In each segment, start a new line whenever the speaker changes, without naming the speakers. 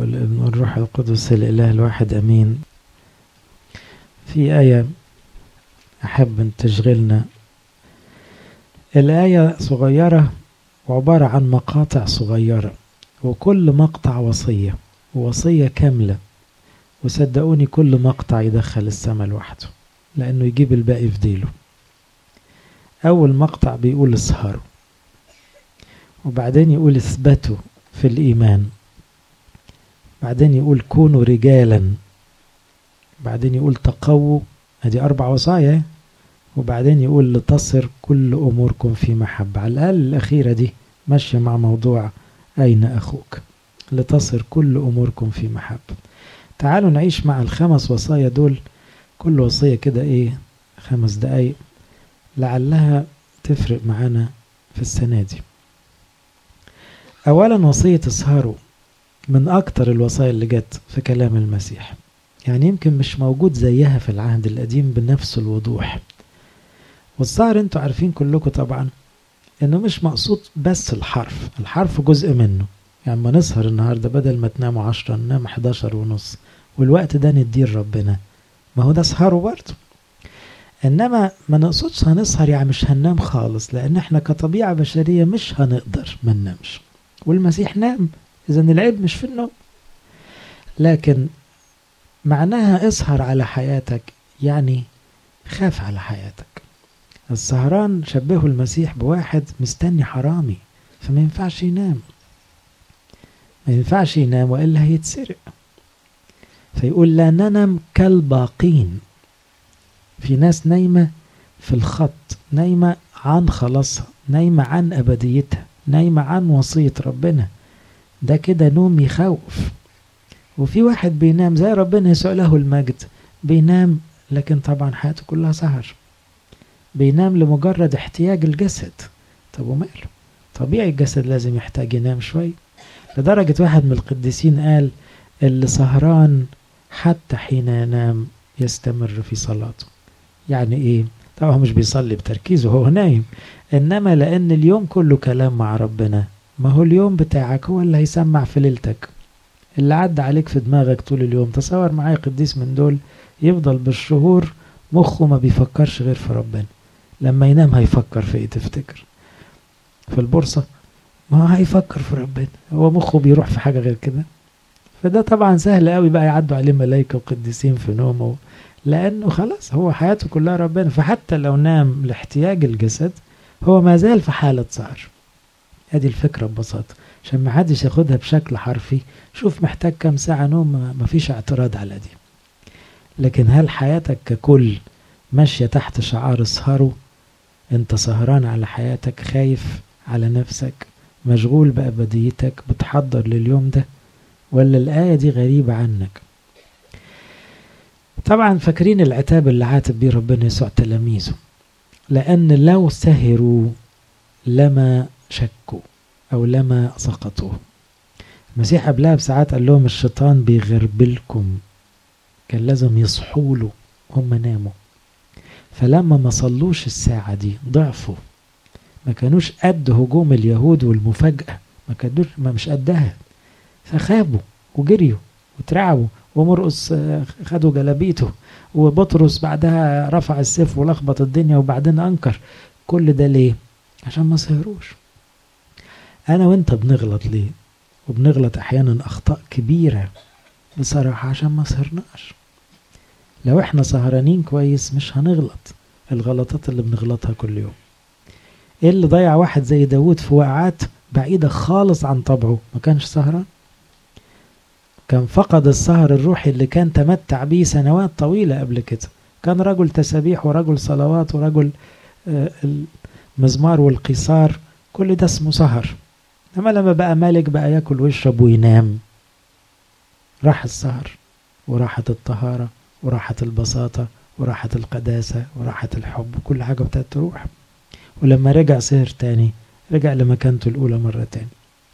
والابن والروح القدس الإله الواحد أمين في آية أحب أن تشغلنا الآية صغيرة وعبارة عن مقاطع صغيرة وكل مقطع وصية ووصية كاملة وصدقوني كل مقطع يدخل السماء لوحده لأنه يجيب الباقي في ديله أول مقطع بيقول اسهروا وبعدين يقول اثبتوا في الإيمان بعدين يقول كونوا رجالا بعدين يقول تقووا ادي أربع وصايا وبعدين يقول لتصر كل أموركم في محبة على الأقل الأخيرة دي ماشية مع موضوع أين أخوك لتصر كل أموركم في محبة تعالوا نعيش مع الخمس وصايا دول كل وصية كده إيه خمس دقايق لعلها تفرق معانا في السنة دي أولا وصية اسهروا من أكتر الوصايا اللي جت في كلام المسيح يعني يمكن مش موجود زيها في العهد القديم بنفس الوضوح والسهر انتوا عارفين كلكم طبعا انه مش مقصود بس الحرف الحرف جزء منه يعني ما نسهر النهارده بدل ما تناموا عشرة ننام 11 ونص والوقت ده نديه ربنا ما هو ده سهره برضه انما ما نقصدش هنسهر يعني مش هننام خالص لان احنا كطبيعه بشريه مش هنقدر ما ننامش والمسيح نام اذا العيب مش في النوم لكن معناها اسهر على حياتك يعني خاف على حياتك السهران شبهه المسيح بواحد مستني حرامي فما ينفعش ينام ما ينفعش ينام والا هيتسرق فيقول لا ننم كالباقين في ناس نايمة في الخط نايمة عن خلاصها نايمة عن أبديتها نايمة عن وصية ربنا ده كده نوم يخوف وفي واحد بينام زي ربنا يسوع له المجد بينام لكن طبعا حياته كلها سهر بينام لمجرد احتياج الجسد طب وماله طبيعي الجسد لازم يحتاج ينام شوي لدرجة واحد من القديسين قال اللي سهران حتى حين ينام يستمر في صلاته يعني ايه طبعا مش بيصلي بتركيز وهو نايم انما لان اليوم كله كلام مع ربنا ما هو اليوم بتاعك هو اللي هيسمع في ليلتك اللي عدى عليك في دماغك طول اليوم تصور معايا قديس من دول يفضل بالشهور مخه ما بيفكرش غير في ربنا لما ينام هيفكر في ايه تفتكر في البورصة ما هو هيفكر في ربنا هو مخه بيروح في حاجة غير كده فده طبعا سهل قوي بقى يعدوا عليه ملايكة وقديسين في نومه لأنه خلاص هو حياته كلها ربنا فحتى لو نام لاحتياج الجسد هو ما زال في حالة سهر ادي الفكرة ببساطة عشان ما حدش ياخدها بشكل حرفي شوف محتاج كام ساعة نوم ما فيش اعتراض على دي لكن هل حياتك ككل ماشية تحت شعار اسهروا انت سهران على حياتك خايف على نفسك مشغول بأبديتك بتحضر لليوم ده ولا الآية دي غريبة عنك طبعا فاكرين العتاب اللي عاتب بيه ربنا يسوع تلاميذه لأن لو سهروا لما شكوا أو لما سقطوا المسيح قبلها بساعات قال لهم الشيطان بيغربلكم كان لازم يصحوا له هم ناموا فلما ما صلوش الساعة دي ضعفوا ما كانوش قد هجوم اليهود والمفاجأة ما كانوش ما مش قدها فخابوا وجريوا وترعبوا ومرقص خدوا جلابيته وبطرس بعدها رفع السيف ولخبط الدنيا وبعدين انكر كل ده ليه عشان ما سهروش انا وانت بنغلط ليه وبنغلط احيانا اخطاء كبيره بصراحه عشان ما سهرناش لو احنا سهرانين كويس مش هنغلط الغلطات اللي بنغلطها كل يوم ايه اللي ضيع واحد زي داود في وقعات بعيدة خالص عن طبعه ما كانش سهران كان فقد السهر الروحي اللي كان تمتع به سنوات طويلة قبل كده كان رجل تسابيح ورجل صلوات ورجل المزمار والقيصار كل ده اسمه سهر انما لما بقى مالك بقى ياكل ويشرب وينام راح السهر وراحت الطهارة وراحت البساطة وراحت القداسة وراحت الحب وكل حاجة ابتدت تروح ولما رجع سهر تاني رجع لمكانته الأولى مرة تاني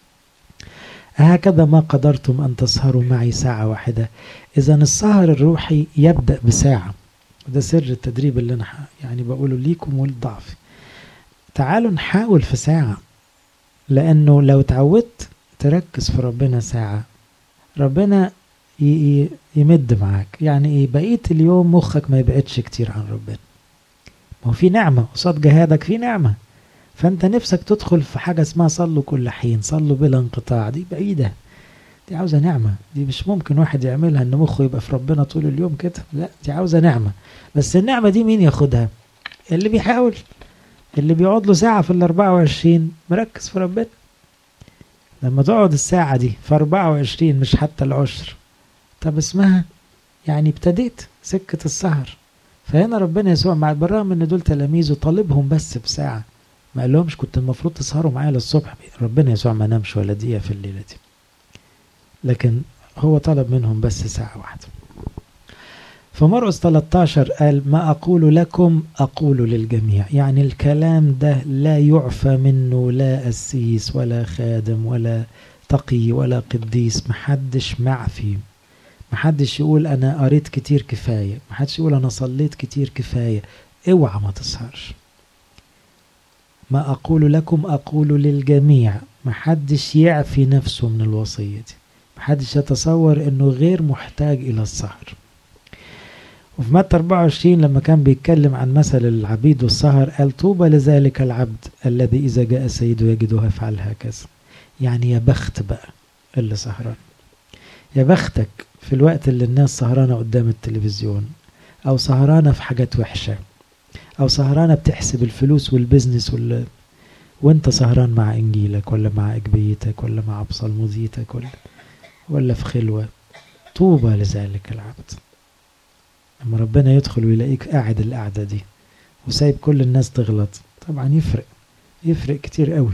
هكذا ما قدرتم أن تسهروا معي ساعة واحدة إذا السهر الروحي يبدأ بساعة ده سر التدريب اللي أنا يعني بقوله ليكم ولضعفي تعالوا نحاول في ساعة لأنه لو تعودت تركز في ربنا ساعة ربنا يمد معاك يعني ايه بقية اليوم مخك ما يبعدش كتير عن ربنا ما هو في نعمة قصاد جهادك في نعمة فانت نفسك تدخل في حاجة اسمها صلوا كل حين صلوا بلا انقطاع دي بعيدة دي عاوزة نعمة دي مش ممكن واحد يعملها ان مخه يبقى في ربنا طول اليوم كده لا دي عاوزة نعمة بس النعمة دي مين ياخدها اللي بيحاول اللي بيقعد له ساعة في ال 24 مركز في ربنا لما تقعد الساعة دي في 24 مش حتى العشر طب اسمها يعني ابتديت سكة السهر فهنا ربنا يسوع مع بالرغم ان دول تلاميذه طالبهم بس بساعة ما قال لهمش كنت المفروض تسهروا معايا للصبح ربنا يسوع ما نامش ولا دقيقة في الليلة دي لكن هو طلب منهم بس ساعة واحدة فمرقس 13 قال ما أقول لكم أقول للجميع يعني الكلام ده لا يعفى منه لا قسيس ولا خادم ولا تقي ولا قديس محدش معفي محدش يقول أنا قريت كتير كفاية محدش يقول أنا صليت كتير كفاية اوعى ما تسهرش ما أقول لكم أقول للجميع محدش يعفي نفسه من الوصية دي محدش يتصور أنه غير محتاج إلى السهر وفي متى 24 لما كان بيتكلم عن مثل العبيد والسهر قال طوبى لذلك العبد الذي إذا جاء سيده يجده يفعل هكذا يعني يا بخت بقى اللي سهران يا بختك في الوقت اللي الناس سهرانة قدام التلفزيون أو سهرانة في حاجات وحشة أو سهرانة بتحسب الفلوس والبزنس وال... وانت سهران مع إنجيلك ولا مع إجبيتك ولا مع بصلموذيتك ولا ولا في خلوة طوبى لذلك العبد لما ربنا يدخل ويلاقيك قاعد القعدة دي وسايب كل الناس تغلط طبعا يفرق يفرق كتير قوي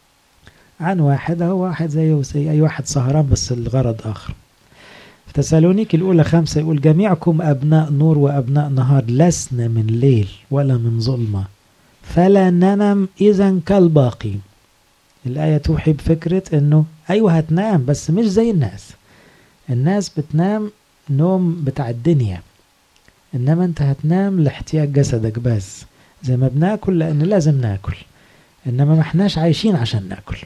عن واحد هو واحد زيه زي أي واحد سهران بس الغرض آخر في تسالونيك الأولى خمسة يقول جميعكم أبناء نور وأبناء نهار لسنا من ليل ولا من ظلمة فلا ننم إذا كالباقي الآية توحي بفكرة أنه أيوة هتنام بس مش زي الناس الناس بتنام نوم بتاع الدنيا إنما أنت هتنام لاحتياج جسدك بس زي ما بناكل لأن لازم ناكل إنما ما احناش عايشين عشان ناكل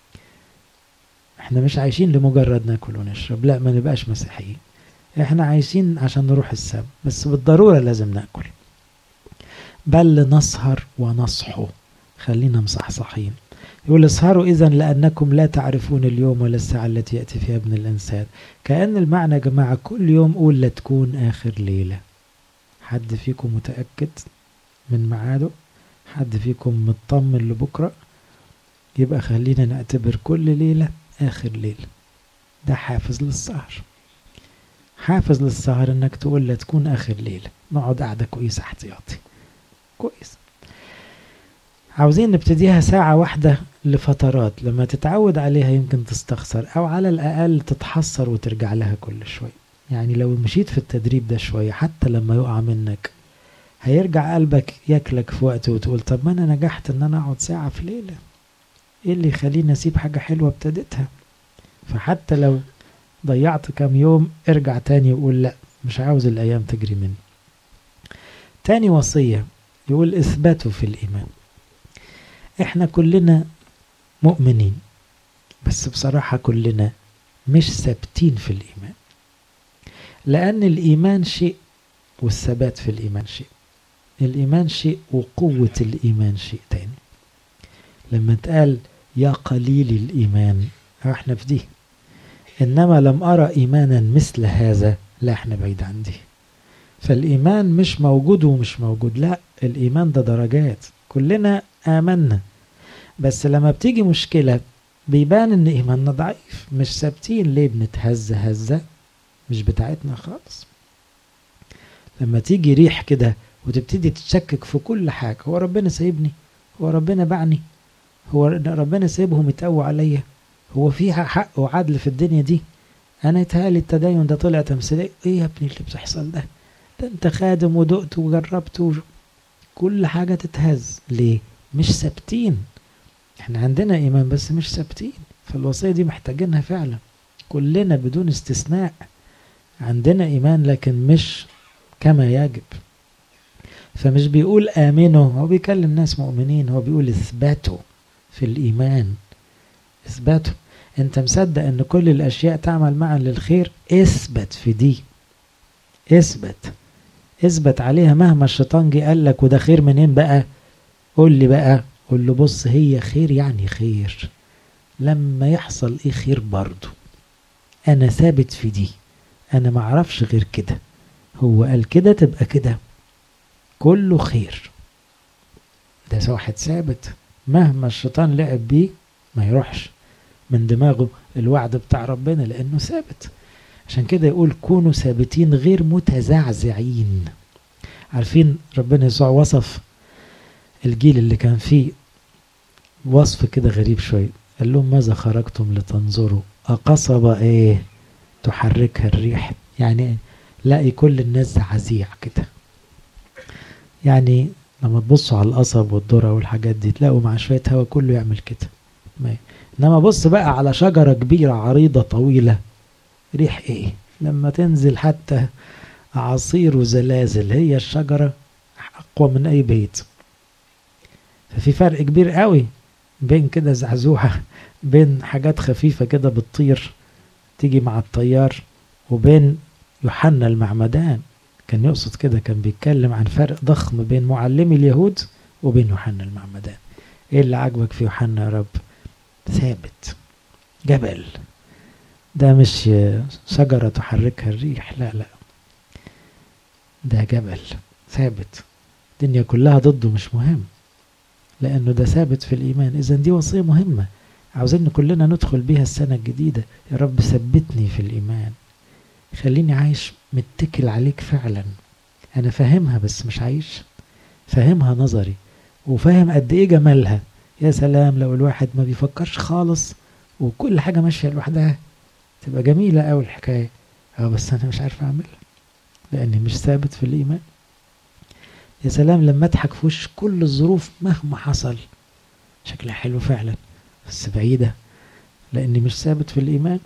احنا مش عايشين لمجرد ناكل ونشرب لا ما نبقاش مسيحيين احنا عايشين عشان نروح السما بس بالضرورة لازم ناكل بل نسهر ونصحو خلينا مصحصحين يقول اسهروا إذا لأنكم لا تعرفون اليوم ولا الساعة التي يأتي فيها ابن الإنسان كأن المعنى يا جماعة كل يوم قول لا تكون آخر ليلة حد فيكم متأكد من ميعاده حد فيكم مطمن لبكرة يبقى خلينا نعتبر كل ليلة آخر ليلة ده حافز للسهر حافز للسهر انك تقول لا تكون آخر ليلة نقعد قاعدة كويسة احتياطي كويس عاوزين نبتديها ساعة واحدة لفترات لما تتعود عليها يمكن تستخسر أو على الأقل تتحسر وترجع لها كل شوية يعني لو مشيت في التدريب ده شوية حتى لما يقع منك هيرجع قلبك ياكلك في وقت وتقول طب ما أنا نجحت إن أنا أقعد ساعة في ليلة إيه اللي يخليني أسيب حاجة حلوة ابتديتها فحتى لو ضيعت كام يوم ارجع تاني وقول لا مش عاوز الأيام تجري مني تاني وصية يقول اثبتوا في الإيمان احنا كلنا مؤمنين بس بصراحة كلنا مش ثابتين في الإيمان لأن الإيمان شيء والثبات في الإيمان شيء الإيمان شيء وقوة الإيمان شيء تاني لما تقال يا قليل الإيمان احنا في دي إنما لم أرى إيمانا مثل هذا لا احنا بعيد عن دي فالإيمان مش موجود ومش موجود لا الإيمان ده درجات كلنا آمنا بس لما بتيجي مشكلة بيبان إن إيماننا ضعيف مش ثابتين ليه بنتهز هزة مش بتاعتنا خالص لما تيجي ريح كده وتبتدي تتشكك في كل حاجة هو ربنا سايبني هو ربنا باعني هو ربنا سايبهم يتقوى عليا هو فيها حق وعدل في الدنيا دي انا يتهيألي التدين ده طلع تمثيلية ايه يا ابني اللي بتحصل ده ده انت خادم ودقت وجربت و... كل حاجة تتهز ليه مش ثابتين احنا عندنا ايمان بس مش ثابتين فالوصية دي محتاجينها فعلا كلنا بدون استثناء عندنا ايمان لكن مش كما يجب فمش بيقول امنوا هو بيكلم ناس مؤمنين هو بيقول اثباتوا في الايمان اثباتوا انت مصدق ان كل الاشياء تعمل معا للخير اثبت في دي اثبت اثبت عليها مهما الشيطان جه قال لك وده خير منين بقى قول لي بقى قول له بص هي خير يعني خير لما يحصل ايه خير برضه انا ثابت في دي انا معرفش غير كده هو قال كده تبقى كده كله خير ده واحد ثابت مهما الشيطان لعب بيه ما يروحش من دماغه الوعد بتاع ربنا لانه ثابت عشان كده يقول كونوا ثابتين غير متزعزعين عارفين ربنا يسوع وصف الجيل اللي كان فيه وصف كده غريب شوية قال لهم ماذا خرجتم لتنظروا أقصبة ايه تحركها الريح يعني لاقي كل الناس زعزيع كده يعني لما تبصوا على القصب والذرة والحاجات دي تلاقوا مع شوية هوا كله يعمل كده انما بص بقى على شجرة كبيرة عريضة طويلة ريح ايه لما تنزل حتى عصير وزلازل هي الشجرة أقوى من أي بيت ففي فرق كبير قوي بين كده زعزوعة بين حاجات خفيفة كده بتطير تيجي مع الطيار وبين يوحنا المعمدان كان يقصد كده كان بيتكلم عن فرق ضخم بين معلمي اليهود وبين يوحنا المعمدان ايه اللي عجبك في يوحنا يا رب ثابت جبل ده مش شجرة تحركها الريح لا لا ده جبل ثابت الدنيا كلها ضده مش مهم لأنه ده ثابت في الإيمان إذا دي وصية مهمة عاوزين كلنا ندخل بيها السنة الجديدة يا رب ثبتني في الإيمان خليني عايش متكل عليك فعلا أنا فاهمها بس مش عايش فاهمها نظري وفاهم قد إيه جمالها يا سلام لو الواحد ما بيفكرش خالص وكل حاجة ماشية لوحدها تبقى جميلة أوي الحكاية أه بس أنا مش عارف أعملها لأني مش ثابت في الإيمان يا سلام لما أضحك في وش كل الظروف مهما حصل شكلها حلو فعلا بس بعيدة لأني مش ثابت في الإيمان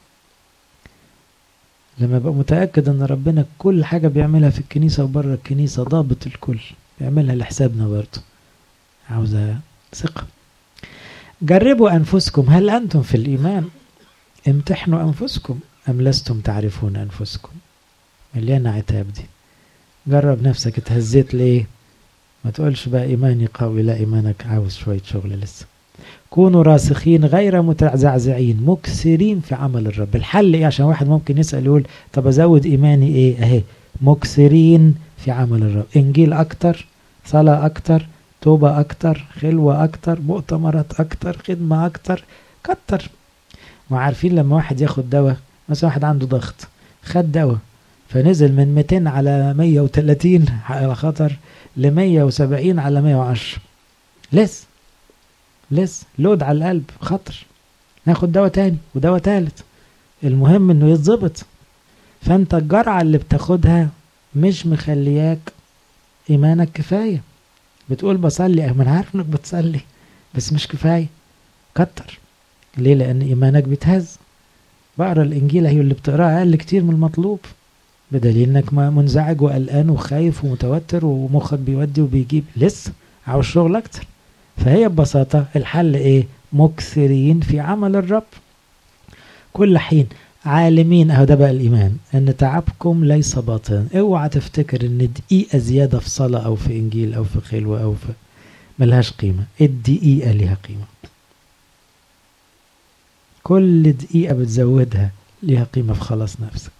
لما أبقى متأكد أن ربنا كل حاجة بيعملها في الكنيسة وبره الكنيسة ضابط الكل بيعملها لحسابنا برضه عاوزة ثقة جربوا أنفسكم هل أنتم في الإيمان امتحنوا أنفسكم أم لستم تعرفون أنفسكم مليانة عتاب دي جرب نفسك اتهزيت ليه ما تقولش بقى إيماني قوي لا إيمانك عاوز شوية شغل لسه كونوا راسخين غير متزعزعين مكسرين في عمل الرب الحل ايه عشان واحد ممكن يسأل يقول طب ازود ايماني ايه اهي مكسرين في عمل الرب انجيل اكتر صلاة اكتر توبة اكتر خلوة اكتر مؤتمرات اكتر خدمة اكتر كتر وعارفين لما واحد ياخد دواء مثلا واحد عنده ضغط خد دواء فنزل من 200 على 130 على خطر ل 170 على 110 لسه لسه لود على القلب خطر ناخد دواء تاني ودواء تالت المهم انه يتظبط فانت الجرعة اللي بتاخدها مش مخلياك ايمانك كفاية بتقول بصلي ما انا عارف انك بتصلي بس مش كفاية كتر ليه لان ايمانك بيتهز بقرا الانجيل هي اللي بتقراه اقل كتير من المطلوب بدليل انك منزعج وقلقان وخايف ومتوتر ومخك بيودي وبيجيب لسه عاوز شغل اكتر فهي ببساطة الحل ايه مكثرين في عمل الرب كل حين عالمين اهو ده بقى الايمان ان تعبكم ليس باطلا اوعى تفتكر ان دقيقة زيادة في صلاة او في انجيل او في خلوة او في ملهاش قيمة الدقيقة ليها قيمة كل دقيقة بتزودها ليها قيمة في خلاص نفسك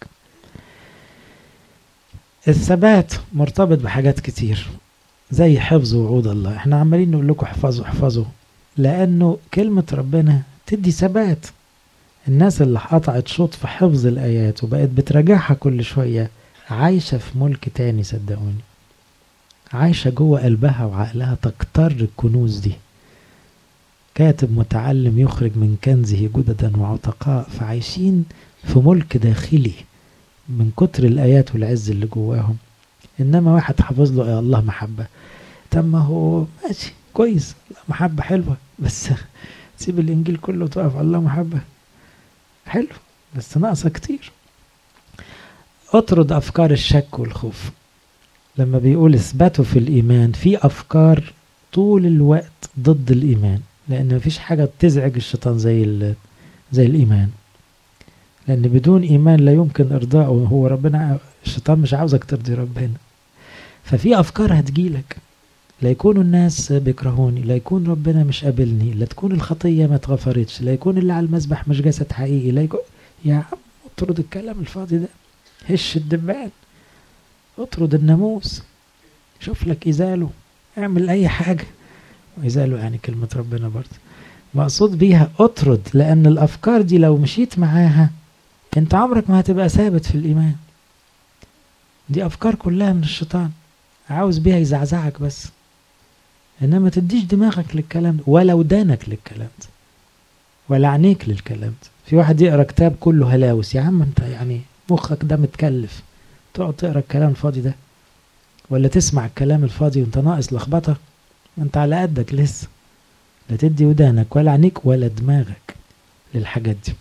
الثبات مرتبط بحاجات كتير زي حفظ وعود الله احنا عمالين نقول لكم احفظوا احفظوا لانه كلمة ربنا تدي ثبات الناس اللي قطعت شوط في حفظ الايات وبقت بتراجعها كل شوية عايشة في ملك تاني صدقوني عايشة جوه قلبها وعقلها تكتر الكنوز دي كاتب متعلم يخرج من كنزه جددا وعتقاء فعايشين في ملك داخلي من كتر الآيات والعز اللي جواهم إنما واحد حافظ له يا الله محبة طب ما هو ماشي كويس محبة حلوة بس تسيب الإنجيل كله وتقف على الله محبة حلو بس ناقصة كتير اطرد أفكار الشك والخوف لما بيقول اثبتوا في الإيمان في أفكار طول الوقت ضد الإيمان لأن مفيش حاجة بتزعج الشيطان زي زي الإيمان لأن بدون إيمان لا يمكن إرضائه هو ربنا الشيطان مش عاوزك ترضي ربنا ففي أفكار هتجيلك لا يكونوا الناس بيكرهوني لا يكون ربنا مش قابلني لا تكون الخطية ما اتغفرتش لا يكون اللي على المسبح مش جسد حقيقي لا يكون يا عم اطرد الكلام الفاضي ده هش الدبان اطرد الناموس شوف لك إزاله اعمل أي حاجة وإزاله يعني كلمة ربنا برضه مقصود بيها اطرد لأن الأفكار دي لو مشيت معاها أنت عمرك ما هتبقى ثابت في الإيمان دي أفكار كلها من الشيطان عاوز بيها يزعزعك بس إنما تديش دماغك للكلام ده ولا ودانك للكلام ده ولا عينيك للكلام ده في واحد يقرا كتاب كله هلاوس يا عم انت يعني مخك ده متكلف تقعد تقرا الكلام الفاضي ده ولا تسمع الكلام الفاضي وانت ناقص لخبطه انت على قدك لسه لا تدي ودانك ولا عينيك ولا دماغك للحاجات دي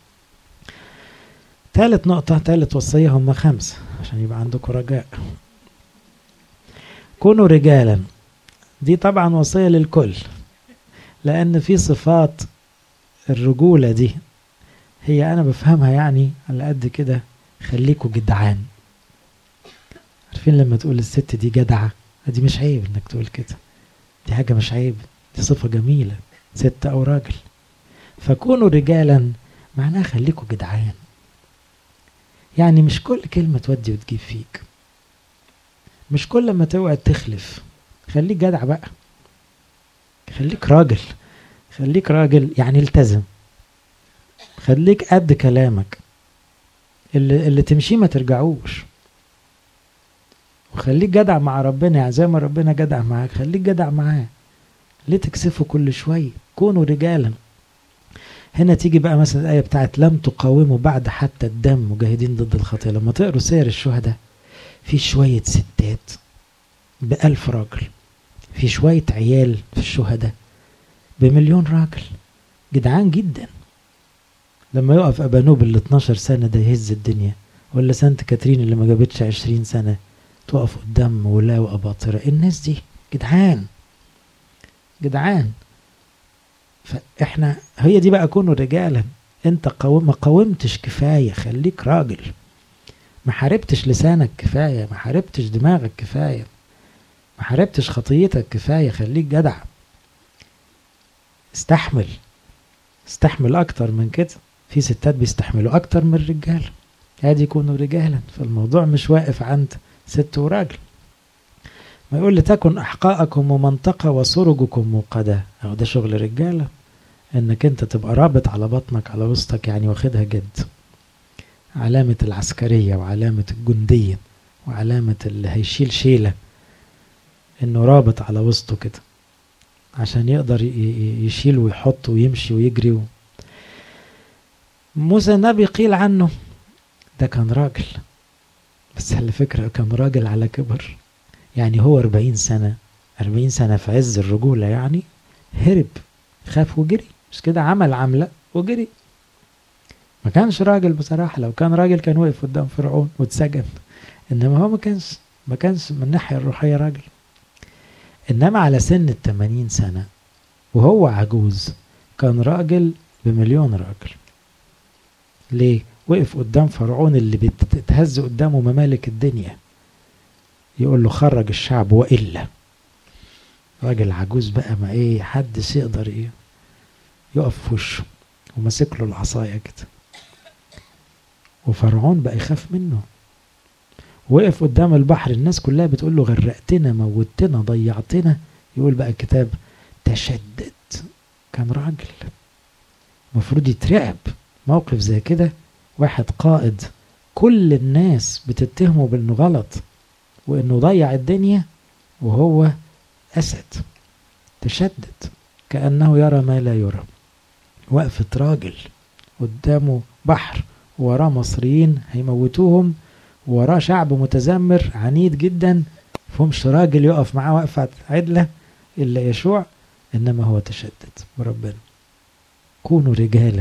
تالت نقطة تالت وصية هم خمسة عشان يبقى عندكم رجاء كونوا رجالا دي طبعا وصية للكل لأن في صفات الرجولة دي هي أنا بفهمها يعني على قد كده خليكوا جدعان عارفين لما تقول الست دي جدعة دي مش عيب انك تقول كده دي حاجة مش عيب دي صفة جميلة ست أو راجل فكونوا رجالا معناها خليكوا جدعان يعني مش كل كلمة تودي وتجيب فيك مش كل ما توعد تخلف خليك جدع بقى خليك راجل خليك راجل يعني التزم خليك قد كلامك اللي, اللي تمشيه ما ترجعوش وخليك جدع مع ربنا يعني زي ما ربنا جدع معاك خليك جدع معاه ليه تكسفه كل شوية كونوا رجالا هنا تيجي بقى مثلا الآية بتاعت لم تقاوموا بعد حتى الدم مجاهدين ضد الخطية لما تقروا سير الشهداء في شوية ستات بألف راجل في شوية عيال في الشهداء بمليون راجل جدعان جدا لما يقف أبانوب اللي 12 سنة ده يهز الدنيا ولا سانت كاترين اللي ما جابتش 20 سنة تقف قدام ولا وأباطرة الناس دي جدعان جدعان فاحنا هي دي بقى كونوا رجالا انت قوم ما قاومتش كفايه خليك راجل ما حاربتش لسانك كفايه ما حاربتش دماغك كفايه ما حاربتش خطيتك كفايه خليك جدع استحمل استحمل اكتر من كده في ستات بيستحملوا اكتر من الرجال ادي يكونوا رجالا فالموضوع مش واقف عند ست وراجل ما يقول لتكن احقاءكم ومنطقه وسرجكم موقده اهو ده شغل رجاله انك انت تبقى رابط على بطنك على وسطك يعني واخدها جد علامة العسكرية وعلامة الجندية وعلامة اللي هيشيل شيلة انه رابط على وسطه كده عشان يقدر يشيل ويحط ويمشي ويجري و... موسى النبي قيل عنه ده كان راجل بس على فكرة كان راجل على كبر يعني هو أربعين سنة أربعين سنة في عز الرجولة يعني هرب خاف وجري مش كده عمل عملة وجري ما كانش راجل بصراحة لو كان راجل كان وقف قدام فرعون واتسجن إنما هو ما كانش ما كانش من الناحية الروحية راجل إنما على سن التمانين سنة وهو عجوز كان راجل بمليون راجل ليه؟ وقف قدام فرعون اللي بتتهز قدامه ممالك الدنيا يقول له خرج الشعب وإلا راجل عجوز بقى ما ايه حدش يقدر ايه يقف في وشه وماسك له العصايه كده وفرعون بقى يخاف منه وقف قدام البحر الناس كلها بتقول له غرقتنا موتنا ضيعتنا يقول بقى الكتاب تشدد كان راجل المفروض يترعب موقف زي كده واحد قائد كل الناس بتتهمه بانه غلط وانه ضيع الدنيا وهو أسد تشدد كأنه يرى ما لا يرى وقفة راجل قدامه بحر وراه مصريين هيموتوهم وراه شعب متذمر عنيد جدا فهمش راجل يقف معاه وقفة عدلة إلا يشوع إنما هو تشدد بربنا كونوا رجالا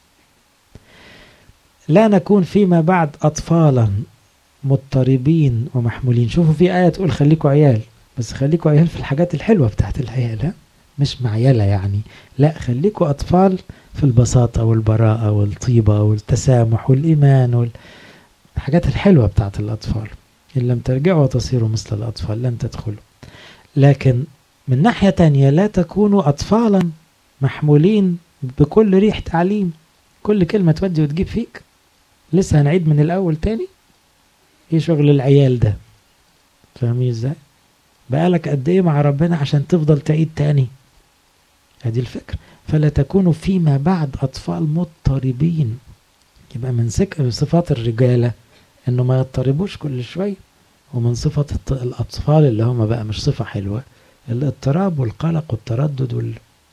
لا نكون فيما بعد أطفالا مضطربين ومحمولين شوفوا في آية تقول خليكوا عيال بس خليكوا عيال في الحاجات الحلوة بتاعت العيال ها مش معيلة يعني لا خليكوا أطفال في البساطة والبراءة والطيبة والتسامح والإيمان والحاجات الحلوة بتاعت الأطفال إن لم ترجعوا وتصيروا مثل الأطفال لن تدخلوا لكن من ناحية تانية لا تكونوا أطفالا محمولين بكل ريح تعليم كل كلمة تودي وتجيب فيك لسه هنعيد من الأول تاني ايه شغل العيال ده فاهمين ازاي بقالك قد ايه مع ربنا عشان تفضل تعيد تاني هذه الفكرة فلا تكونوا فيما بعد أطفال مضطربين يبقى من صفات الرجالة انه ما يضطربوش كل شوية ومن صفة الأطفال اللي هم بقى مش صفة حلوة الاضطراب والقلق والتردد وال...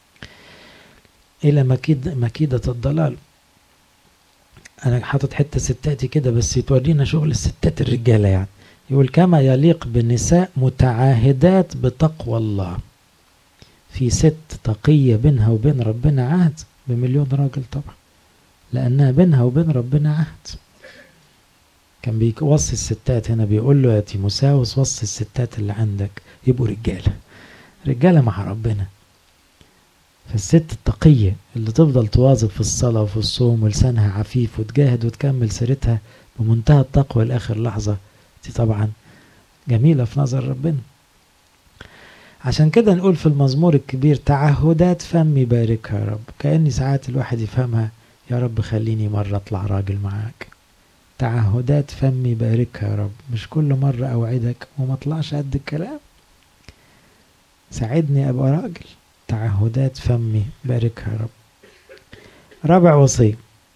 إلى مكيد مكيدة الضلال أنا حاطط حتة ستاتي كده بس تورينا شغل الستات الرجالة يعني يقول كما يليق بالنساء متعاهدات بتقوى الله في ست تقية بينها وبين ربنا عهد بمليون راجل طبعا لأنها بينها وبين ربنا عهد كان بيوصي الستات هنا بيقول له يا تيموساوس وصي الستات اللي عندك يبقوا رجالة رجالة مع ربنا فالست التقية اللي تفضل تواظب في الصلاة وفي الصوم ولسانها عفيف وتجاهد وتكمل سيرتها بمنتهى التقوى لآخر لحظة دي طبعا جميلة في نظر ربنا عشان كده نقول في المزمور الكبير تعهدات فمي باركها يا رب كأني ساعات الواحد يفهمها يا رب خليني مرة أطلع راجل معاك تعهدات فمي باركها يا رب مش كل مرة أوعدك وما أطلعش قد الكلام ساعدني أبقى راجل تعهدات فمي باركها يا رب رابع وصية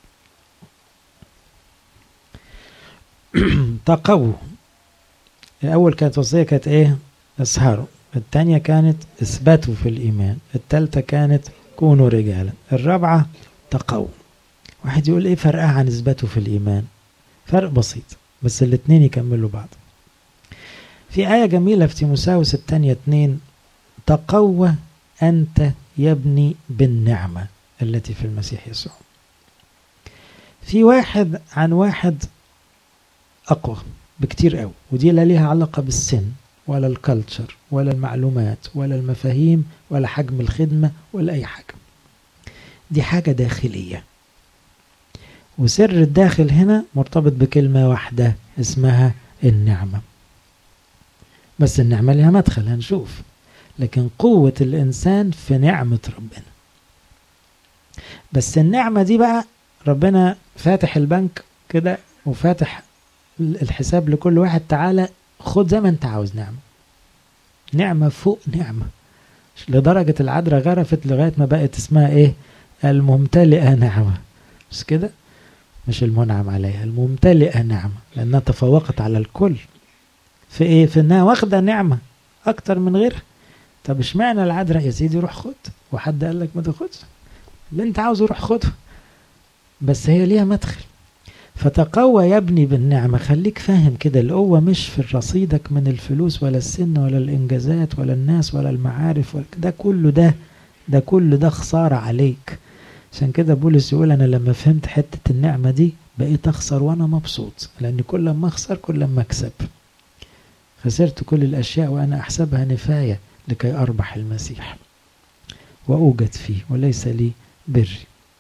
تقووا الأول كانت وصية كانت إيه اسهروا التانية كانت اثبتوا في الإيمان التالتة كانت كونوا رجالا الرابعة تقووا واحد يقول إيه فرقها عن اثبتوا في الإيمان فرق بسيط بس الاتنين يكملوا بعض في آية جميلة في تيموساوس التانية اتنين تقوى أنت يبني بالنعمة التي في المسيح يسوع في واحد عن واحد أقوى بكتير قوي ودي لا ليها علاقة بالسن ولا الكالتشر ولا المعلومات ولا المفاهيم ولا حجم الخدمة ولا أي حاجة دي حاجة داخلية وسر الداخل هنا مرتبط بكلمة واحدة اسمها النعمة بس النعمة لها مدخل هنشوف لكن قوة الإنسان في نعمة ربنا بس النعمة دي بقى ربنا فاتح البنك كده وفاتح الحساب لكل واحد تعالى خد زي ما انت عاوز نعمة نعمة فوق نعمة لدرجة العذراء غرفت لغاية ما بقت اسمها ايه الممتلئة نعمة مش كده مش المنعم عليها الممتلئة نعمة لأنها تفوقت على الكل في ايه في انها واخدة نعمة اكتر من غيرها طب اشمعنى العذراء يا سيدي روح خد وحد قال لك ما تاخدش اللي انت عاوزه روح خده بس هي ليها مدخل فتقوى يبني بالنعمة خليك فاهم كده القوة مش في رصيدك من الفلوس ولا السن ولا الإنجازات ولا الناس ولا المعارف ولا ده كله ده ده كله ده خسارة عليك عشان كده بولس يقول أنا لما فهمت حتة النعمة دي بقيت أخسر وأنا مبسوط لأن كل ما أخسر كل ما أكسب خسرت كل الأشياء وأنا أحسبها نفاية لكي أربح المسيح وأوجد فيه وليس لي بري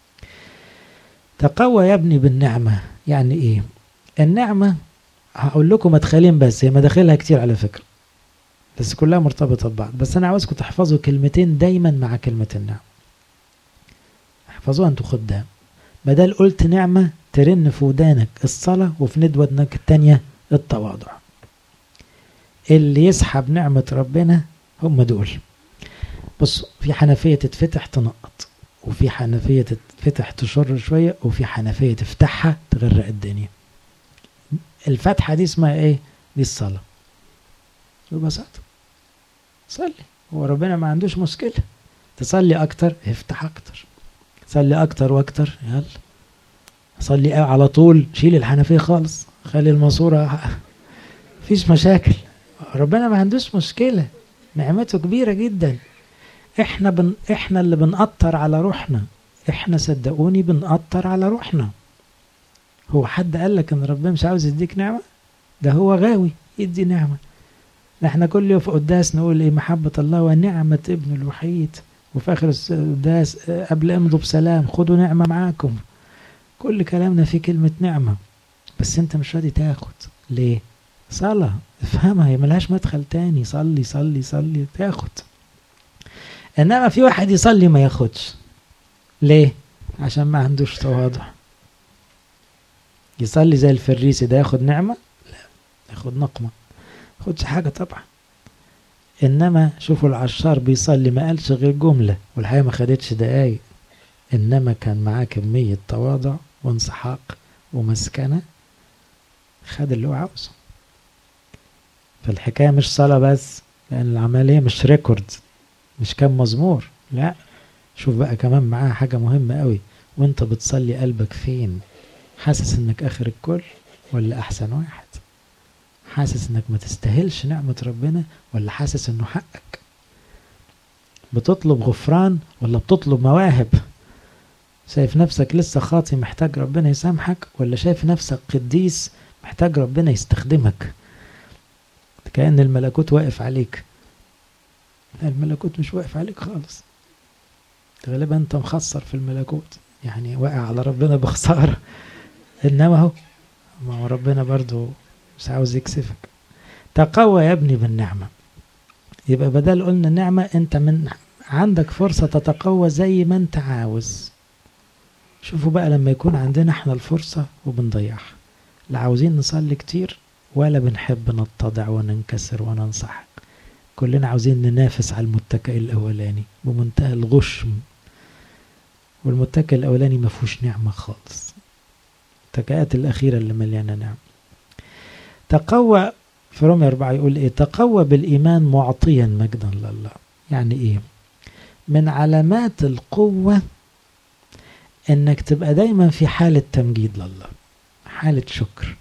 تقوى يبني بالنعمة يعني إيه النعمة هقول لكم مدخلين بس هي مداخلها كتير على فكرة بس كلها مرتبطة ببعض بس أنا عاوزكم تحفظوا كلمتين دايما مع كلمة النعمة احفظوها انتوا خدام بدل قلت نعمة ترن في ودانك الصلاة وفي ند ودنك التانية التواضع اللي يسحب نعمة ربنا هم دول بص في حنفية تتفتح تنقط وفي حنفية تتفتح تشر شوية وفي حنفية تفتحها تغرق الدنيا الفتحة دي اسمها ايه دي الصلاة ببساطة صلي هو ربنا ما عندوش مشكلة تصلي أكتر افتح أكتر صلي أكتر وأكتر يلا صلي على طول شيل الحنفية خالص خلي الماسورة مفيش مشاكل ربنا ما عندوش مشكلة نعمته كبيرة جدا احنا بن احنا اللي بنقطر على روحنا احنا صدقوني بنقطر على روحنا هو حد قال لك ان ربنا مش عاوز يديك نعمة ده هو غاوي يدي نعمة احنا كل يوم في قداس نقول ايه محبة الله ونعمة ابن الوحيد وفي آخر القداس قبل امضوا بسلام خدوا نعمة معاكم كل كلامنا فيه كلمة نعمة بس انت مش راضي تاخد ليه صلاة افهمها هي ملهاش مدخل تاني صلي صلي صلي تاخد انما في واحد يصلي ما ياخدش ليه عشان ما عندوش تواضع يصلي زي الفريسي ده ياخد نعمة لا ياخد نقمة ياخدش حاجة طبعا انما شوفوا العشار بيصلي ما قالش غير جملة والحقيقة ما خدتش دقايق انما كان معاه كمية تواضع وانسحاق ومسكنة خد اللي هو عاوزه فالحكاية مش صلاة بس لأن العملية مش ريكورد مش كم مزمور لا شوف بقى كمان معاها حاجة مهمة قوي وانت بتصلي قلبك فين حاسس انك اخر الكل ولا احسن واحد حاسس انك ما تستاهلش نعمة ربنا ولا حاسس انه حقك بتطلب غفران ولا بتطلب مواهب شايف نفسك لسه خاطي محتاج ربنا يسامحك ولا شايف نفسك قديس محتاج ربنا يستخدمك كأن الملكوت واقف عليك الملكوت مش واقف عليك خالص غالبا انت مخسر في الملكوت يعني واقع على ربنا بخسارة انما هو ما هو ربنا برضو مش عاوز يكسفك تقوى يا ابني بالنعمة يبقى بدل قلنا النعمة انت من عندك فرصة تتقوى زي ما انت عاوز شوفوا بقى لما يكون عندنا احنا الفرصة وبنضيعها لا عاوزين نصلي كتير ولا بنحب نتضع وننكسر وننصح كلنا عاوزين ننافس على المتكئ الأولاني بمنتهى الغش والمتكئ الأولاني ما فيهوش نعمة خالص التكئات الأخيرة اللي مليانة نعم تقوى في رومية أربعة يقول إيه تقوى بالإيمان معطيا مجدا لله يعني إيه من علامات القوة إنك تبقى دايما في حالة تمجيد لله حالة شكر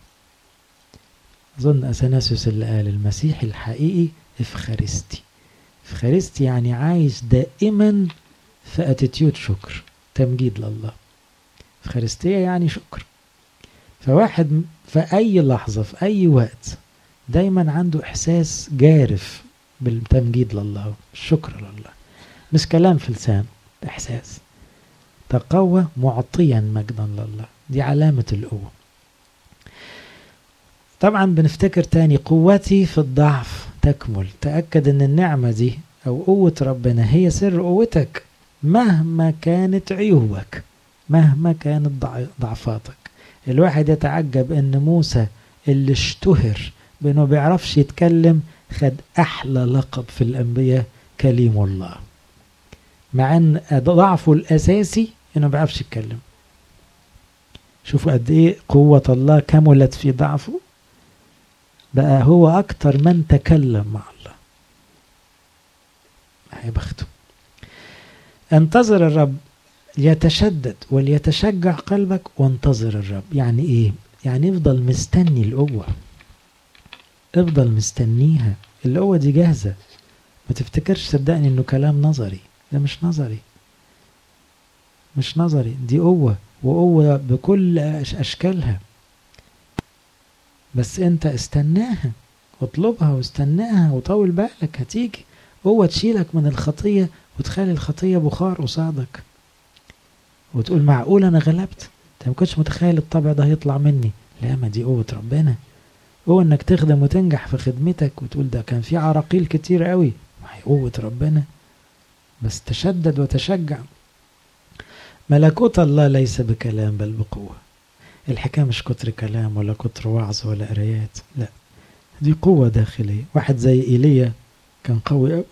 أظن أثناسيوس اللي قال المسيح الحقيقي إفخارستي إفخارستي يعني عايش دائما في اتيتيود شكر تمجيد لله إفخارستية يعني شكر فواحد في أي لحظة في أي وقت دايما عنده إحساس جارف بالتمجيد لله الشكر لله مش كلام في لسان إحساس تقوى معطيا مجدا لله دي علامة القوة طبعا بنفتكر تاني قوتي في الضعف تكمل تأكد ان النعمة دي او قوة ربنا هي سر قوتك مهما كانت عيوبك مهما كانت ضعفاتك الواحد يتعجب ان موسى اللي اشتهر بانه بيعرفش يتكلم خد احلى لقب في الانبياء كليم الله مع ان ضعفه الاساسي انه بيعرفش يتكلم شوفوا قد ايه قوة الله كملت في ضعفه بقى هو أكتر من تكلم مع الله يا بخته انتظر الرب ليتشدد وليتشجع قلبك وانتظر الرب يعني ايه يعني افضل مستني القوة افضل مستنيها القوة دي جاهزة ما تفتكرش صدقني انه كلام نظري ده مش نظري مش نظري دي قوة وقوة بكل أشكالها بس انت استناها اطلبها واستناها وطول بالك هتيجي قوة تشيلك من الخطية وتخلي الخطية بخار قصادك وتقول معقول انا غلبت انت ما كنتش متخيل الطبع ده هيطلع مني لا ما دي قوة ربنا قوة انك تخدم وتنجح في خدمتك وتقول ده كان في عراقيل كتير قوي ما هي قوة ربنا بس تشدد وتشجع ملكوت الله ليس بكلام بل بقوة الحكاية مش كتر كلام ولا كتر وعظ ولا قرايات لا دي قوة داخلية واحد زي إيليا كان قوي قوي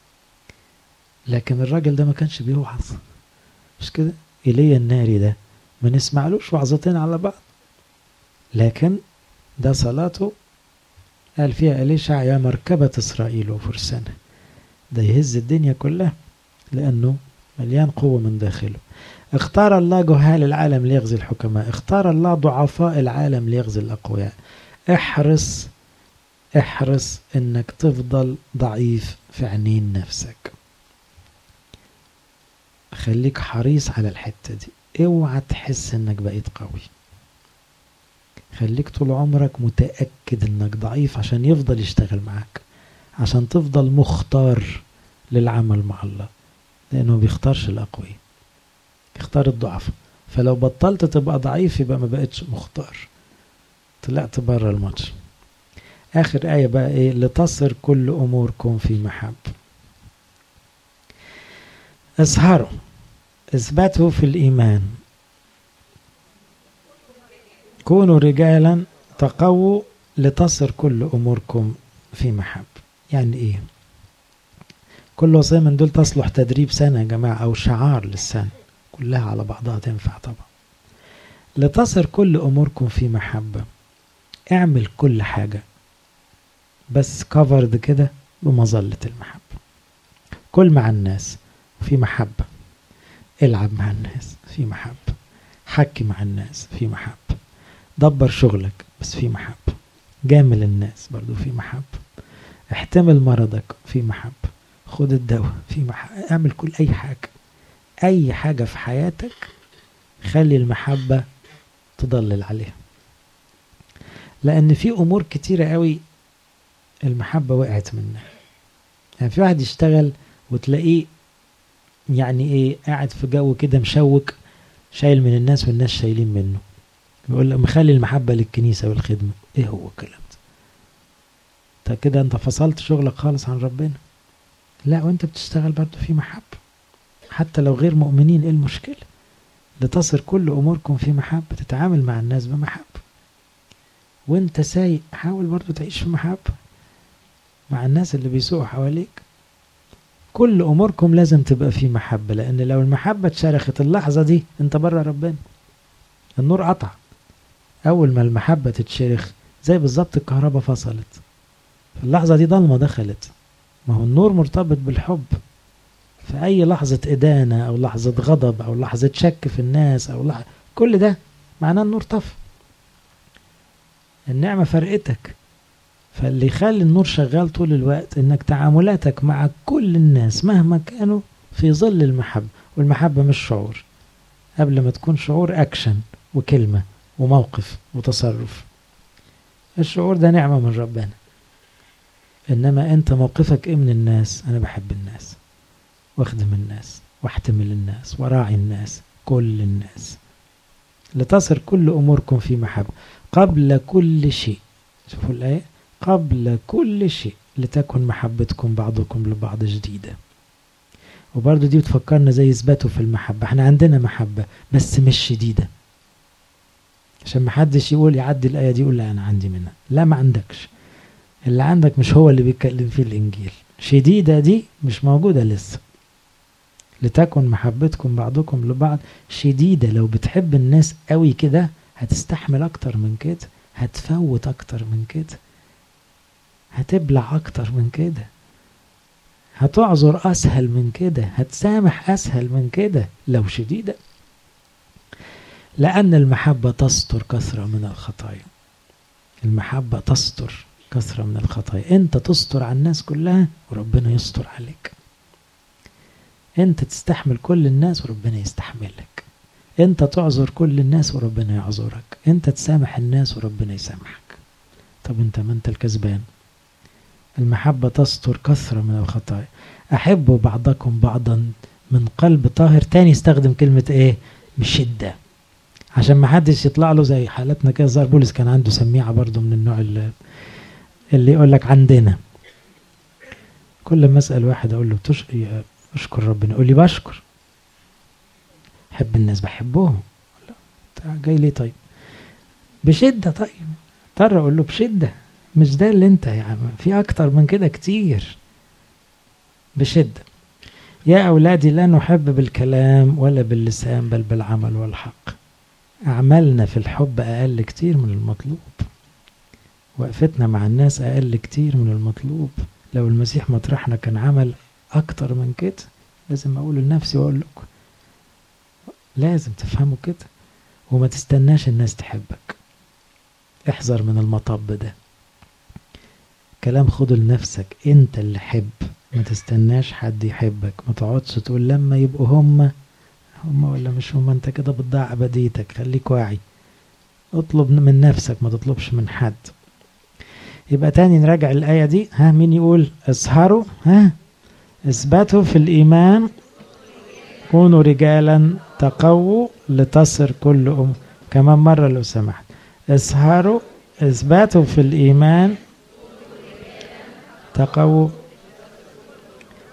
لكن الراجل ده ما كانش بيوعظ مش كده إيليا الناري ده ما نسمعلوش وعظتين على بعض لكن ده صلاته قال فيها أليشع يا مركبة إسرائيل وفرسانة ده يهز الدنيا كلها لأنه مليان قوة من داخله اختار الله جهال العالم ليغزي الحكماء اختار الله ضعفاء العالم ليغزي الأقوياء احرص احرص انك تفضل ضعيف في عينين نفسك خليك حريص على الحتة دي اوعى تحس انك بقيت قوي خليك طول عمرك متأكد انك ضعيف عشان يفضل يشتغل معاك عشان تفضل مختار للعمل مع الله لأنه بيختارش الأقوياء يختار الضعف فلو بطلت تبقى ضعيف يبقى ما بقتش مختار طلعت بره الماتش آخر آية بقى إيه لتصر كل أموركم في محب اسهروا اثبتوا في الإيمان كونوا رجالا تقووا لتصر كل أموركم في محب يعني إيه كل وصية من دول تصلح تدريب سنة يا جماعة أو شعار للسنة كلها على بعضها تنفع طبعا لتصر كل أموركم في محبة اعمل كل حاجة بس كفرد كده بمظلة المحبة كل مع الناس في محبة العب مع الناس في محبة حكي مع الناس في محبة دبر شغلك بس في محبة جامل الناس برضو في محبة احتمل مرضك في محبة خد الدواء في محبة اعمل كل أي حاجة أي حاجة في حياتك خلي المحبة تضلل عليها لأن في أمور كتيرة قوي المحبة وقعت منها يعني في واحد يشتغل وتلاقيه يعني ايه قاعد في جو كده مشوك شايل من الناس والناس شايلين منه يقول لك مخلي المحبة للكنيسة والخدمة ايه هو الكلام ده طب كده انت فصلت شغلك خالص عن ربنا لا وانت بتشتغل برضه في محبة حتى لو غير مؤمنين ايه المشكلة لتصر كل اموركم في محبة تتعامل مع الناس بمحبة وانت سايق حاول برضه تعيش في محبة مع الناس اللي بيسوقوا حواليك كل اموركم لازم تبقى في محبة لان لو المحبة اتشرخت اللحظة دي انت بره ربنا النور قطع اول ما المحبة تتشرخ زي بالظبط الكهرباء فصلت في اللحظة دي ضلمة دخلت ما هو النور مرتبط بالحب في أي لحظة إدانة أو لحظة غضب أو لحظة شك في الناس أو لحظة كل ده معناه النور طفى النعمة فرقتك فاللي يخلي النور شغال طول الوقت انك تعاملاتك مع كل الناس مهما كانوا في ظل المحبة والمحبة مش شعور قبل ما تكون شعور اكشن وكلمة وموقف وتصرف الشعور ده نعمة من ربنا انما انت موقفك ايه من الناس انا بحب الناس واخدم الناس واحتمل الناس وراعي الناس كل الناس لتصر كل اموركم في محبة قبل كل شيء شوفوا الايه قبل كل شيء لتكن محبتكم بعضكم لبعض جديدة وبرضه دي بتفكرنا زي اثباته في المحبة احنا عندنا محبة بس مش شديدة عشان محدش يقول يعدي الآية دي يقول لا أنا عندي منها لا ما عندكش اللي عندك مش هو اللي بيتكلم فيه الإنجيل شديدة دي مش موجودة لسه لتكن محبتكم بعضكم لبعض شديدة لو بتحب الناس قوي كده هتستحمل أكتر من كده هتفوت أكتر من كده هتبلع أكتر من كده هتعذر أسهل من كده هتسامح أسهل من كده لو شديدة لأن المحبة تستر كثرة من الخطايا المحبة تستر كثرة من الخطايا أنت تستر على الناس كلها وربنا يستر عليك أنت تستحمل كل الناس وربنا يستحملك أنت تعذر كل الناس وربنا يعذرك أنت تسامح الناس وربنا يسامحك طب أنت ما أنت الكسبان المحبة تستر كثرة من الخطايا أحبوا بعضكم بعضا من قلب طاهر تاني يستخدم كلمة إيه بشدة عشان ما حدش يطلع له زي حالتنا كده زار بولس كان عنده سميعة برضو من النوع اللي, اللي يقول لك عندنا كل ما اسأل واحد أقول له تش... أشكر ربنا يقول لي بشكر حب الناس بحبهم جاي ليه طيب بشدة طيب اضطر أقول له بشدة مش ده اللي انت يعني في اكتر من كده كتير بشدة يا أولادي لا نحب بالكلام ولا باللسان بل بالعمل والحق أعمالنا في الحب أقل كتير من المطلوب وقفتنا مع الناس أقل كتير من المطلوب لو المسيح مطرحنا كان عمل أكتر من كده لازم أقول لنفسي وأقول لكم لازم تفهموا كده وما تستناش الناس تحبك احذر من المطب ده كلام خده لنفسك انت اللي حب ما تستناش حد يحبك ما تقعدش تقول لما يبقوا هم هم ولا مش هم انت كده بتضيع ابديتك خليك واعي اطلب من نفسك ما تطلبش من حد يبقى تاني نراجع الآية دي ها مين يقول اسهروا ها اثبتوا في الإيمان كونوا رجالا تقووا لتصر كل أم كمان مرة لو سمحت اسهروا اثباتوا في الإيمان تقووا